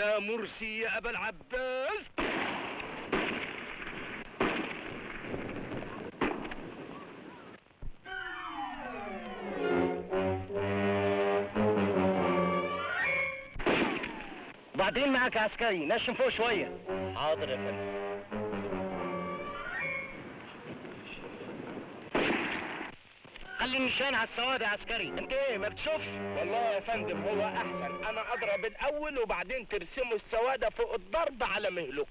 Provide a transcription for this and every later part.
يا مرسي يا ابا العباس وبعدين معك عسكري نشم فوق شويه حاضر يا فندم خلي النشان على السواد يا عسكري انت ايه ما بتشوفش والله يا فندم هو احسن انا اضرب الاول وبعدين ترسموا السوادة فوق الضرب على مهلكم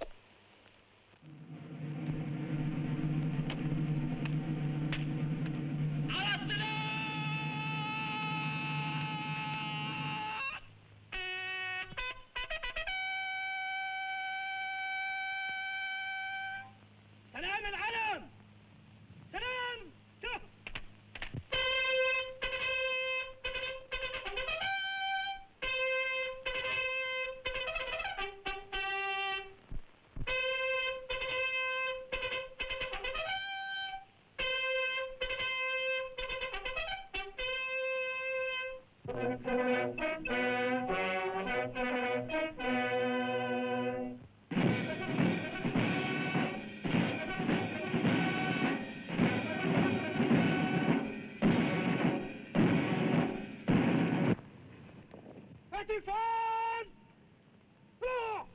سلام العلم سلام شوف فتيفان روح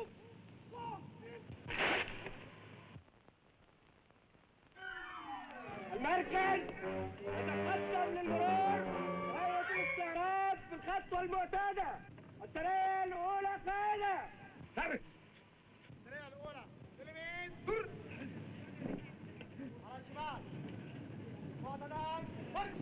المركز يتقدم للمرور وهيئة الاستعراض في الخطوة المعتادة الطريقة الأولى قاعدة ثبت الطريقة الأولى اليمين على الشمال معتدل فرش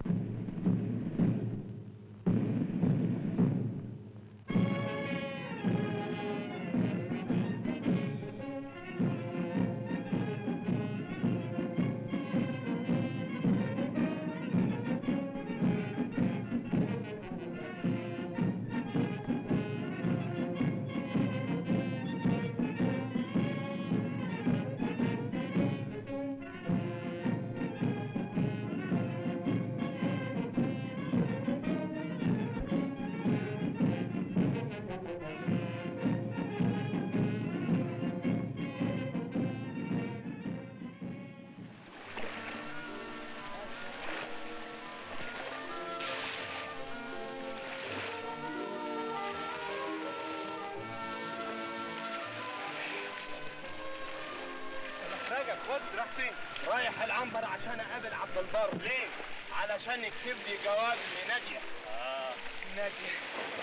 رجب خد راح فين؟ رايح العنبر عشان اقابل عبد البر ليه؟ علشان يكتب لي جواب لنادية اه نادية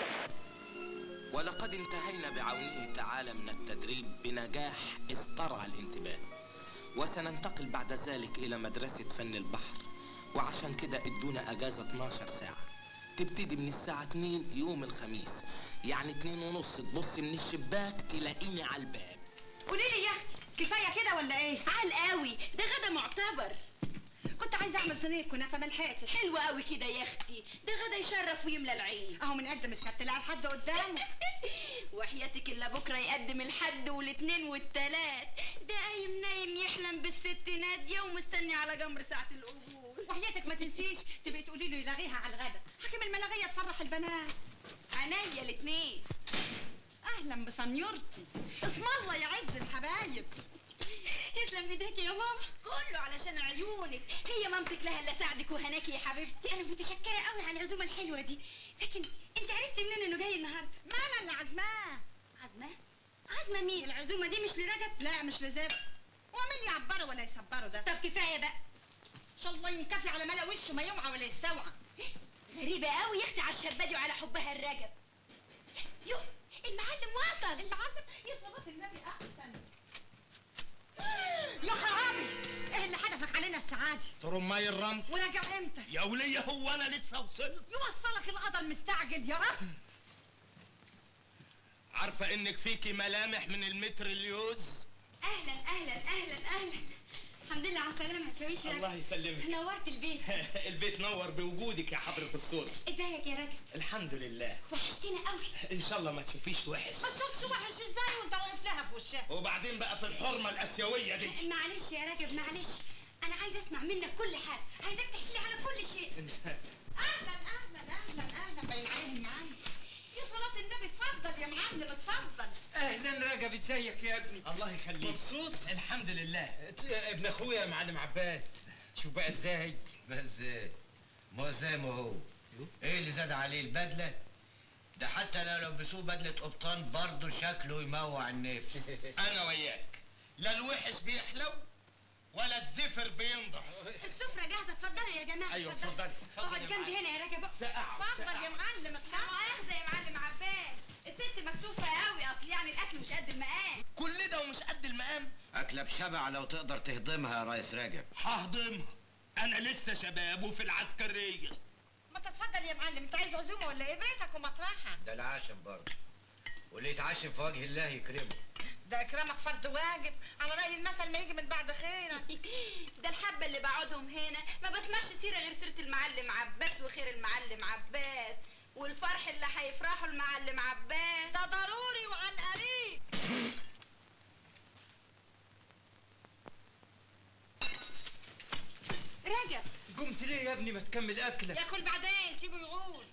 ولقد انتهينا بعونه تعالى من التدريب بنجاح استرعى الانتباه وسننتقل بعد ذلك إلى مدرسة فن البحر وعشان كده ادونا أجازة 12 ساعة تبتدي من الساعة 2 يوم الخميس يعني 2 ونص تبص من الشباك تلاقيني على الباب قولي لي يا اختي كفايه كده ولا ايه عال قوي ده غدا معتبر كنت عايزه اعمل صينيه كنافه ما لحقتش حلو قوي كده يا اختي ده غدا يشرف ويملى العين اهو من قد مش هتلاقي لحد قدامه وحياتك الا بكره يقدم الحد والاثنين والتلات ده قايم نايم يحلم بالست ناديه ومستني على جمر ساعه القبول وحياتك ما تنسيش تبقي تقولي له يلغيها على الغدا حكم الملاغيه تفرح البنات عينيا الاثنين اهلا بسنيورتي اسم الله يعز الحبايب يسلم ايديك يا ماما كله علشان عيونك هي مامتك لها الا ساعدك وهناكي يا حبيبتي انا متشكره قوي على العزومه الحلوه دي لكن انت عرفتي منين انه جاي النهارده ما انا اللي عازماه عزمه عزمه مين العزومه دي مش لرجب لا مش لزب ومين يعبره ولا يصبره ده طب كفايه بقى ان شاء الله ينكفي على ملا وشه ما يوعى ولا يستوعى غريبه قوي يا اختي على الشبادي وعلى حبها الرجب يوه المعلم وصل المعلم يا صلاة النبي احسن يا خرابي ايه اللي حدفك علينا السعادة ترماي الرمل وراجع امتى يا ولية هو انا لسه وصلت يوصلك القضا المستعجل يا رب عارفة انك فيكي ملامح من المتر اليوز اهلا اهلا اهلا اهلا الحمد لله على السلامه يا شويش الله يسلمك نورت البيت البيت نور بوجودك يا حضرة الصوت ازيك يا راجل الحمد لله وحشتنا قوي ان شاء الله ما تشوفيش وحش ما تشوفش وحش ازاي وانت واقف لها في وشها وبعدين بقى في الحرمة الاسيوية دي معلش يا راجل معلش انا عايزه اسمع منك كل حاجه عايزاك تحكي لي على كل شيء اهلا اهلا اهلا اهلا باين عليهم معانا يا صلاة النبي اتفضل يا معلم اتفضل اهلا رجب ازيك يا ابني الله يخليك مبسوط الحمد لله ابن اخويا يا معلم عباس شوف بقى ازاي بس ايه ما زي ما هو ايه اللي زاد عليه البدله ده حتى لو لبسوه بدله قبطان برضه شكله يموع النفس انا وياك لا الوحش بيحلو ولا الزفر بينضح السفرة جاهزة اتفضلوا يا جماعة ايوه اتفضلي اقعد جنبي هنا يا رجب سقعوا، اتفضل سقعوا. يا معلم لا اتفضل مؤاخذة يا معلم عباس الست مكسوفة قوي اصل يعني الاكل مش قد المقام كل ده ومش قد المقام اكله بشبع لو تقدر تهضمها يا ريس راجب ههضمها انا لسه شباب وفي العسكريه ما تتفضل يا معلم انت عايز عزومة ولا ايه بيتك ومطرحك ده العشم برضه واللي يتعشم في وجه الله يكرمه ده اكرامك فرض واجب على رأي المثل ما يجي من بعد خيرك ده الحبة اللي بقعدهم هنا ما بسمعش سيرة غير سيرة المعلم عباس وخير المعلم عباس والفرح اللي هيفرحوا المعلم عباس ده ضروري وعن قريب رجب قمت ليه يا ابني ما تكمل اكلك ياكل بعدين سيبه يقول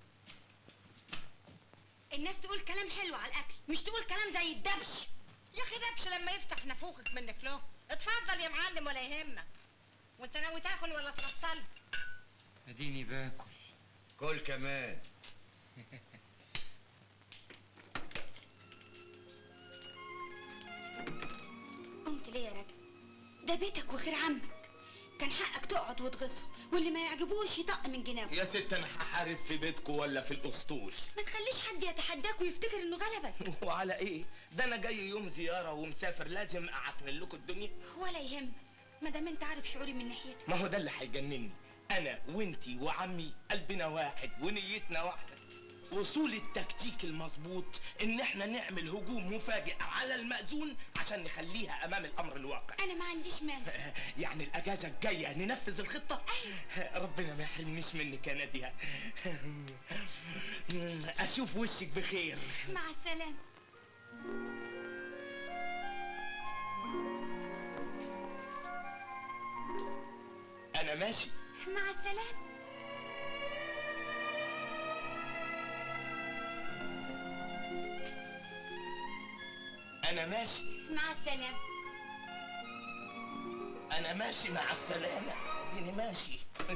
الناس تقول كلام حلو على الاكل مش تقول كلام زي الدبش يا اخي دبش لما يفتح نافوخك منك له اتفضل يا معلم ولا يهمك وانت ناوي تاكل ولا تفصل اديني باكل كل كمان قمت ليه يا راجل ده بيتك وخير عمك كان حقك تقعد وتغصه واللي ما يعجبوش يطق من جنابه يا ست انا هحارب في بيتكم ولا في الاسطول ما تخليش حد يتحداك ويفتكر انه غلبك وعلى ايه ده انا جاي يوم زياره ومسافر لازم اعكنن لكم الدنيا ولا يهمك ما دام انت عارف شعوري من ناحيتك ما هو ده اللي هيجنني انا وانتي وعمي قلبنا واحد ونيتنا واحده وصول التكتيك المظبوط ان احنا نعمل هجوم مفاجئ على المأذون عشان نخليها امام الامر الواقع انا ما عنديش مانع يعني الاجازه الجايه ننفذ الخطه ربنا ما يحرمنيش منك يا ناديه اشوف وشك بخير مع السلامه انا ماشي مع السلامه انا ماشي مع السلامه انا ماشي مع السلامه اديني ماشي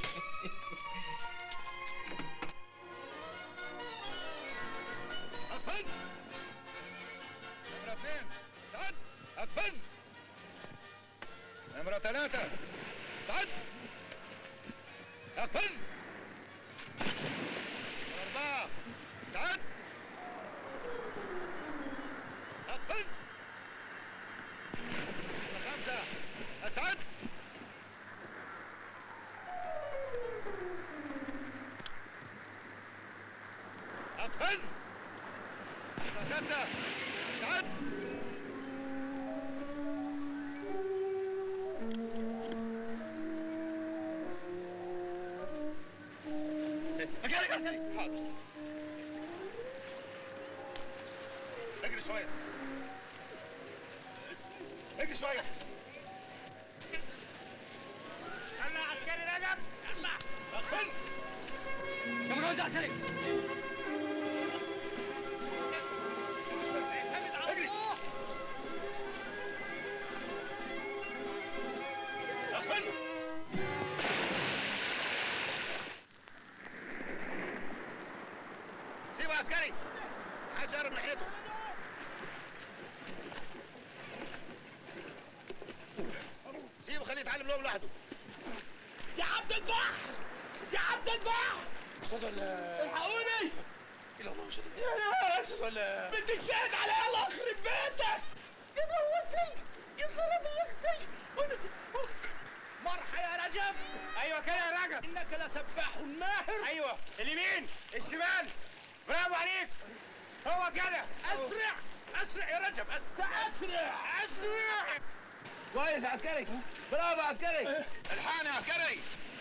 اقفز نمرة اثنين استعد اقفز نمرة ثلاثة استعد اقفز نمرة أربعة استعد اقفز نمرة خمسة استعد اقفز نمرة ستة استعد مكانك عسكري حاضر اجري شوية اجري شوية يلا يا عسكري رجب يلا اقفز كم جوز عسكري اجري شوية اجري اقفز سيبه يا عسكري عايز يقرب ناحيته سيبه خليه يتعلم لهم لوحده يا عبد البحر يا عبد البحر الحقوني يا ناس بدك شاهد على الله يخرب بيتك يا دوتي يا خرب اختي مرحى يا رجب ايوه كده يا رجب انك لسباح ماهر ايوه اليمين الشمال برافو عليك هو كده اسرع اسرع يا رجب اسرع اسرع اسرع كويس يا عسكري برافو يا عسكري الحقني يا عسكري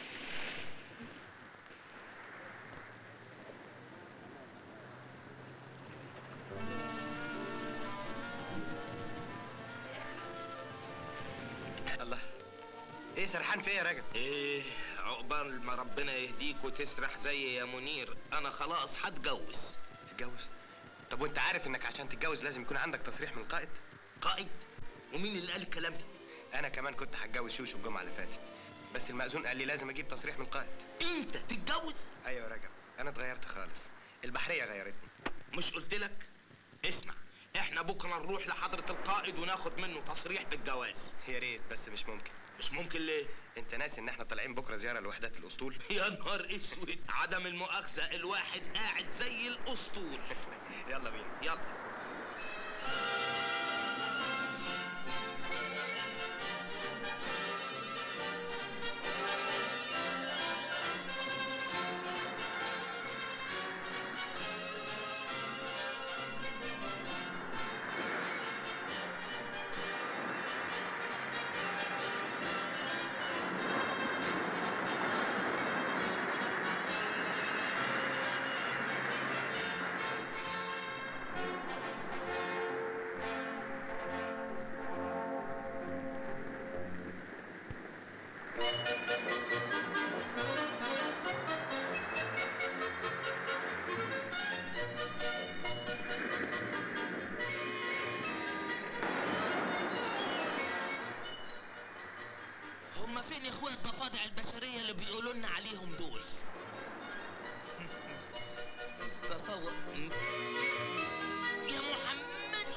الله ايه سرحان فيا يا راجل ايه عقبال ما ربنا يهديك وتسرح زي يا منير انا خلاص هتجوز اتجوز طب وانت عارف انك عشان تتجوز لازم يكون عندك تصريح من القائد قائد ومين اللي قال الكلام ده انا كمان كنت هتجوز شوشو الجمعه اللي فاتت بس المأذون قال لي لازم اجيب تصريح من القائد انت تتجوز ايوه يا رجب انا اتغيرت خالص البحريه غيرتني مش قلت لك اسمع احنا بكره نروح لحضرة القائد وناخد منه تصريح بالجواز يا ريت بس مش ممكن مش ممكن ليه انت ناسي ان احنا طالعين بكره زياره لوحدات الاسطول يا نهار اسود عدم المؤاخذة الواحد قاعد زي الاسطول يلا بينا يلا هما فين يا اخويا الضفادع البشرية اللي بيقولوا لنا عليهم دول تصور يا محمد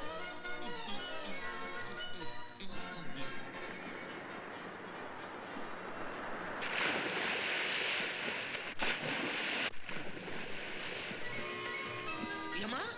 يا ما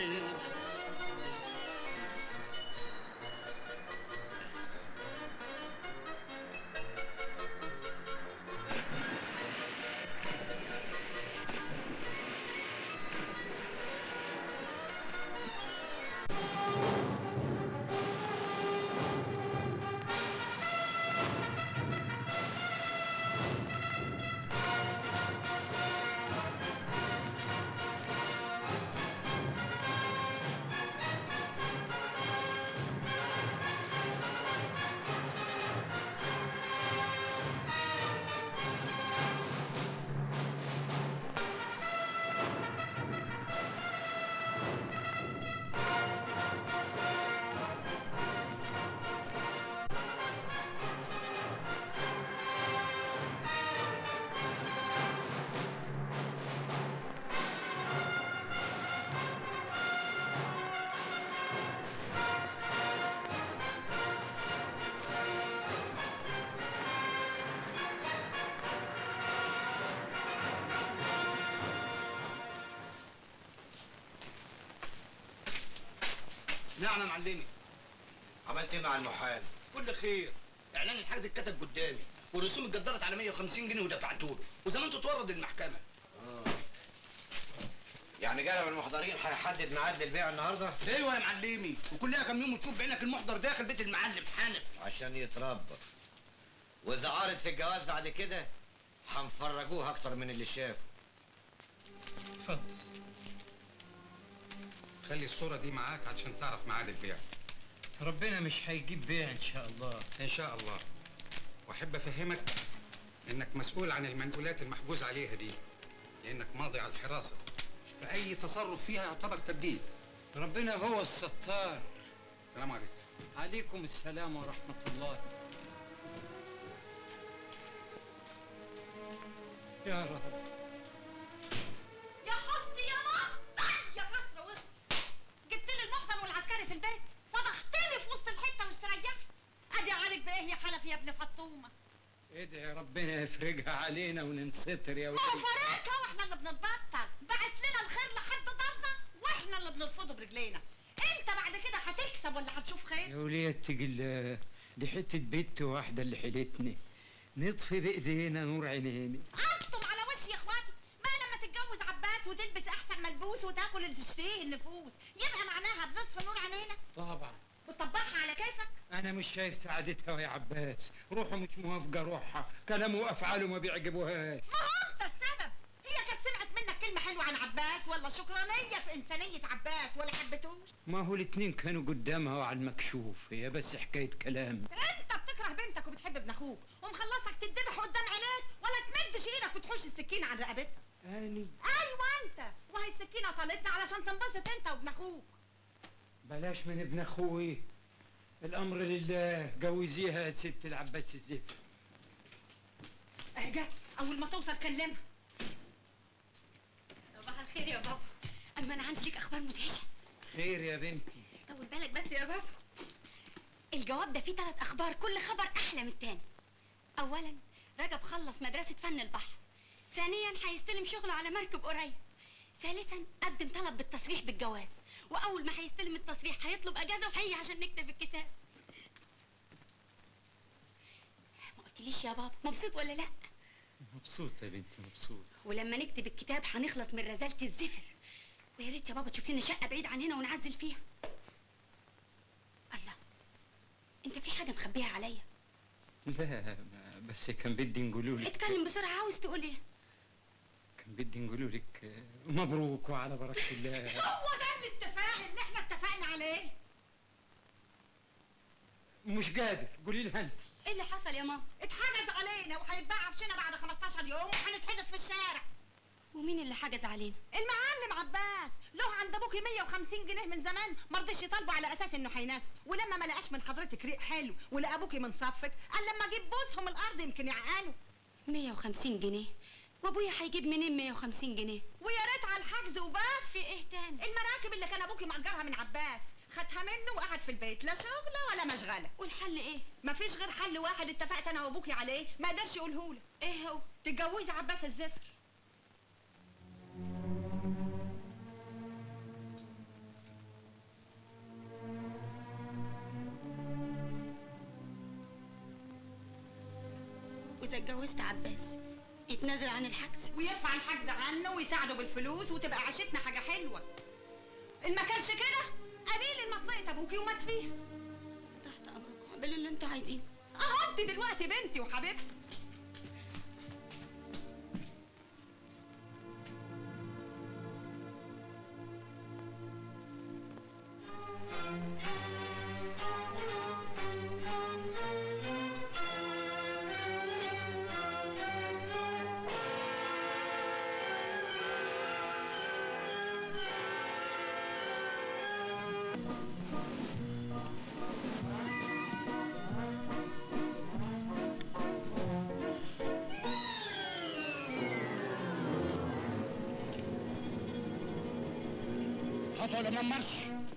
نعم يا معلمي عملت ايه مع المحامي؟ كل خير اعلان الحجز اتكتب قدامي والرسوم اتقدرت على 150 جنيه ودفعته له وزمان تتورد المحكمه يعني جانب المحضرين هيحدد ميعاد للبيع النهارده ايوه يا معلمي وكلها كام يوم وتشوف بعينك المحضر داخل بيت المعلم حنف عشان يتربى واذا عارض في الجواز بعد كده هنفرجوه اكتر من اللي شافه اتفضل خلي الصورة دي معاك عشان تعرف ميعاد البيع ربنا مش هيجيب بيع ان شاء الله إن شاء الله وأحب أفهمك إنك مسؤول عن المنقولات المحجوز عليها دي لأنك ماضي على الحراسة فأي تصرف فيها يعتبر تبديل ربنا هو الستار السلام عليكم عليكم السلام ورحمة الله يا رب يا حسني يا مقطع يا كسر وسط جبت لي المحضر والعسكري في البيت فضحتني في وسط الحته واستريحت ادي عليك بايه يا حنفي يا ابن فطومه ادعي ربنا يفرجها علينا وننستر يا ما هو ولد فريقها واحنا اللي بنتبطل بعت لنا الخير لحد دارنا واحنا اللي بنرفضه برجلينا انت بعد كده هتكسب ولا هتشوف خير يا ولية الله دي حتة بنت واحدة اللي حيلتني نطفي بإيدينا نور عينينا اقطم على وشي يا اخواتي ما لما تتجوز عباس وتلبس احسن ملبوس وتاكل اللي تشتهيه النفوس يبقى معناها بنطفي نور عينينا طبعا وتطبخها على كيفك أنا مش شايف سعادتها يا عباس روحه مش موافقة روحها كلامه وأفعاله ما بيعجبوهاش ما هو انت السبب هي كانت سمعت منك كلمه حلوه عن عباس ولا شكرانيه في انسانيه عباس ولا حبتوش ما هو الاتنين كانوا قدامها وعلى المكشوف هي بس حكاية كلام انت بتكره بنتك وبتحب ابن اخوك ومخلصك تتذبح قدام عينيك ولا تمدش ايدك وتحوش السكينه عن رقبتها اني ايوه انت وهي السكينه طالتنا علشان تنبسط انت وابن اخوك بلاش من ابن اخوي الامر لله جوزيها يا ست العباس الزفت اهي جت اول ما توصل كلمها صباح الخير يا بابا اما انا عندي لك اخبار مدهشه خير يا بنتي طول بالك بس يا بابا الجواب ده فيه ثلاث اخبار كل خبر احلى من التاني اولا رجب خلص مدرسه فن البحر ثانيا هيستلم شغله على مركب قريب ثالثا قدم طلب بالتصريح بالجواز واول ما هيستلم التصريح هيطلب اجازه وهيجي عشان نكتب الكتاب ما قلتليش يا بابا مبسوط ولا لا مبسوط يا بنتي مبسوط ولما نكتب الكتاب هنخلص من رزالة الزفر ويا ريت يا بابا تشوف لنا شقة بعيد عن هنا ونعزل فيها الله انت في حاجة مخبيها عليا لا ما بس كان بدي نقولوا لك اتكلم بسرعة عاوز تقول ايه كان بدي نقولوا لك مبروك وعلى بركة الله هو ده الاتفاق اللي احنا اتفقنا عليه مش قادر قولي لها انت ايه اللي حصل يا ماما اتحجز علينا وهيتباع عفشنا بعد 15 يوم وهنتحدث في الشارع ومين اللي حجز علينا المعلم عباس له عند ابوكي 150 جنيه من زمان ما رضيش يطالبه على اساس انه هيناسب ولما ما لقاش من حضرتك ريق حلو ولقى ابوكي من صفك قال لما اجيب بوسهم الارض يمكن يعقلوا 150 جنيه وابويا هيجيب منين 150 جنيه ويا ريت على الحجز وبس في ايه تاني المراكب اللي كان ابوكي مأجرها من عباس خدها منه وقعد في البيت لا شغله ولا مشغله والحل ايه مفيش غير حل واحد اتفقت انا وابوكي عليه ما قدرش يقولهولك ايه هو تتجوزي عباس الزفر واذا اتجوزت عباس يتنازل عن الحجز ويرفع الحجز عنه ويساعده بالفلوس وتبقى عيشتنا حاجه حلوه ان ما كانش كده قليل المطلقه ابوكي ومات فيها تحت امركم اعملوا اللي انتوا عايزينه اهو انت دلوقتي بنتي وحبيبتي خطوة لمن مرش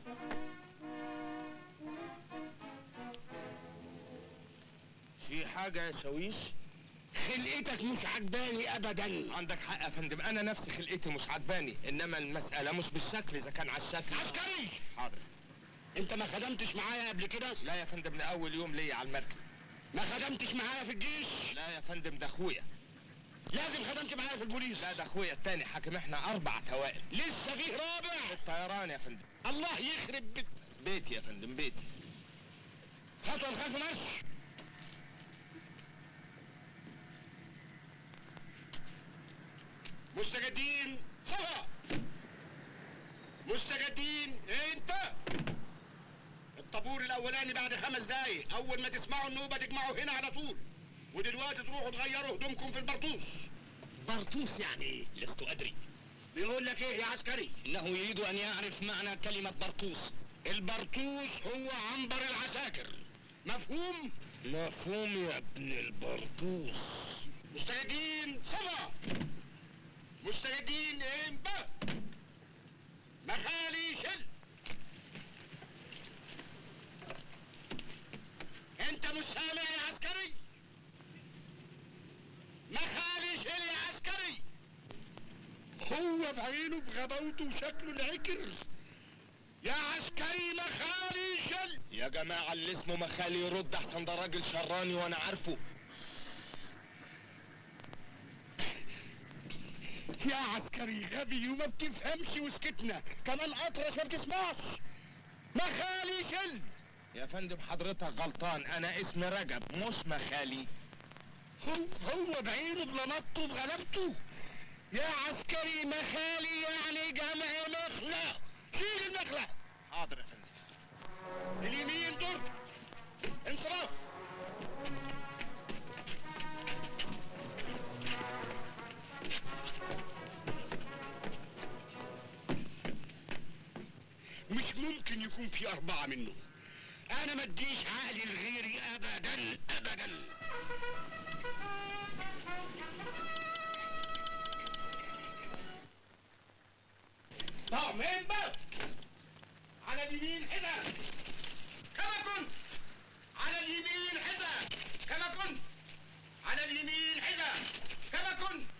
في حاجة يا شاويش خلقتك مش عجباني ابدا عندك حق يا فندم انا نفسي خلقتي مش عجباني انما المسألة مش بالشكل اذا كان على الشكل عسكري حاضر انت ما خدمتش معايا قبل كده لا يا فندم ده اول يوم ليا على المركب ما خدمتش معايا في الجيش لا يا فندم ده اخويا لازم خدمت معايا في البوليس لا ده اخويا التاني حاكم احنا اربع توائم لسه فيه رابع الطيران يا فندم الله يخرب بيت بيتي يا فندم بيتي خطوة الخلف مرش مستجدين صفا مستجدين انت الطابور الاولاني بعد خمس دقايق اول ما تسمعوا النوبه تجمعوا هنا على طول ودلوقتي تروحوا تغيروا هدومكم في البرطوس برطوس يعني ايه؟ لست ادري بيقول لك ايه يا عسكري انه يريد ان يعرف معنى كلمة برطوس البرطوس هو عنبر العساكر مفهوم مفهوم يا ابن البرطوس مستجدين صفا مستجدين امبا مخالي شل انت مش سامع يا عسكري مخالي شل يا عسكري هو بعينه بغباوته وشكله العكر يا عسكري مخالي شل يا جماعة اللي اسمه مخالي يرد احسن ده راجل شراني وانا عارفه يا عسكري غبي وما بتفهمش وسكتنا كمان اطرش ما بتسمعش مخالي شل يا فندم حضرتك غلطان انا اسمي رجب مش مخالي هو هو بعينه بلنطه بغلبته يا عسكري مخالي يعني جمع مخلة شيل المخلة حاضر يا فندم اليمين دور انصراف يكون في أربعة منه أنا ما اديش عقلي لغيري أبدا أبدا طب بقى على اليمين حذاء كما كنت على اليمين حذاء كما كنت على اليمين حذاء كما كنت